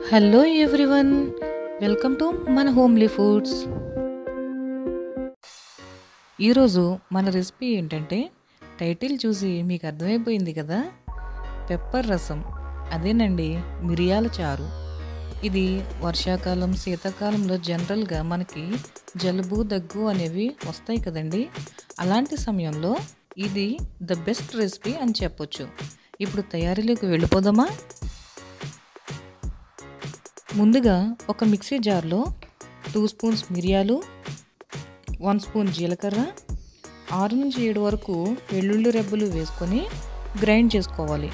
hello everyone welcome to మన homely foods ఈరోజు మన రెసిపీ ఏంటంటే టైటిల్ చూసి మీకు అర్థమైపోయింది కదా పెప్పర్ రసం అదేనండి మిరియాల చారు ఇది వర్షాకాలం శీతాకాలంలో జనరల్గా మనకి జలుబు దగ్గు అనేవి వస్తాయి కదండి అలాంటి సమయంలో ఇది ద బెస్ట్ రెసిపీ అని చెప్పొచ్చు ఇప్పుడు తయారీలోకి వెళ్ళిపోదామా ముందుగా ఒక మిక్సీ జార్లో టూ స్పూన్స్ మిరియాలు వన్ స్పూన్ జీలకర్ర ఆరు నుంచి ఏడు వరకు వెల్లుల్లి రెబ్బలు వేసుకొని గ్రైండ్ చేసుకోవాలి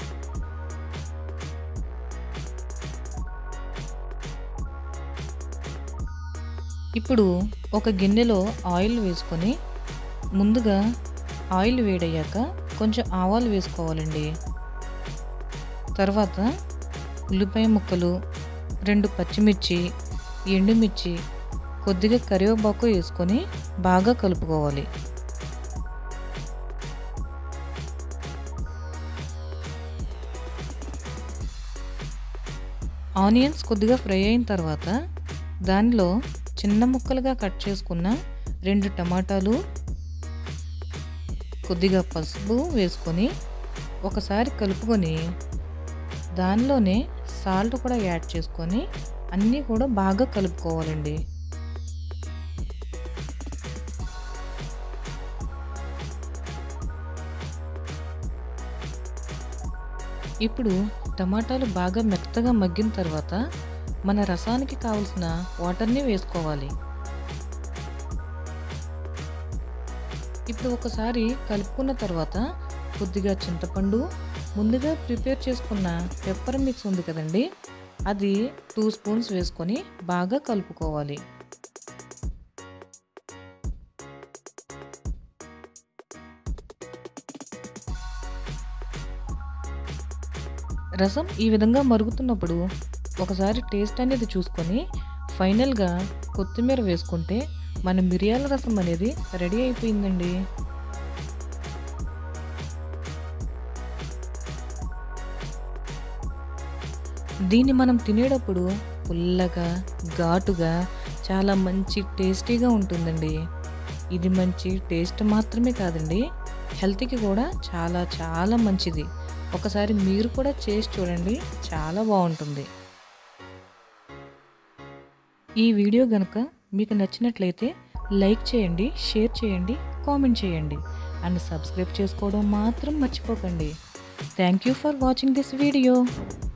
ఇప్పుడు ఒక గిన్నెలో ఆయిల్ వేసుకొని ముందుగా ఆయిల్ వేడయ్యాక కొంచెం ఆవాలు వేసుకోవాలండి తర్వాత ఉల్లిపాయ ముక్కలు రెండు పచ్చిమిర్చి ఎండుమిర్చి కొద్దిగా కరివేపాకు వేసుకొని బాగా కలుపుకోవాలి ఆనియన్స్ కొద్దిగా ఫ్రై అయిన తర్వాత దానిలో చిన్న ముక్కలుగా కట్ చేసుకున్న రెండు టమాటాలు కొద్దిగా పసుపు వేసుకొని ఒకసారి కలుపుకొని దానిలోనే సాల్ట్ కూడా యాడ్ చేసుకొని అన్నీ కూడా బాగా కలుపుకోవాలండి ఇప్పుడు టమాటాలు బాగా మెత్తగా మగ్గిన తర్వాత మన రసానికి కావలసిన వాటర్ని వేసుకోవాలి ఇప్పుడు ఒకసారి కలుపుకున్న తర్వాత కొద్దిగా చింతపండు ముందుగా ప్రిపేర్ చేసుకున్న పెప్పర్ మిక్స్ ఉంది కదండి అది టూ స్పూన్స్ వేసుకొని బాగా కలుపుకోవాలి రసం ఈ విధంగా మరుగుతున్నప్పుడు ఒకసారి టేస్ట్ అనేది చూసుకొని ఫైనల్గా కొత్తిమీర వేసుకుంటే మన మిరియాల రసం అనేది రెడీ అయిపోయిందండి దీన్ని మనం తినేటప్పుడు పుల్లగా ఘాటుగా చాలా మంచి టేస్టీగా ఉంటుందండి ఇది మంచి టేస్ట్ మాత్రమే కాదండి హెల్త్కి కూడా చాలా చాలా మంచిది ఒకసారి మీరు కూడా చేసి చూడండి చాలా బాగుంటుంది ఈ వీడియో కనుక మీకు నచ్చినట్లయితే లైక్ చేయండి షేర్ చేయండి కామెంట్ చేయండి అండ్ సబ్స్క్రైబ్ చేసుకోవడం మాత్రం మర్చిపోకండి thank you for watching this video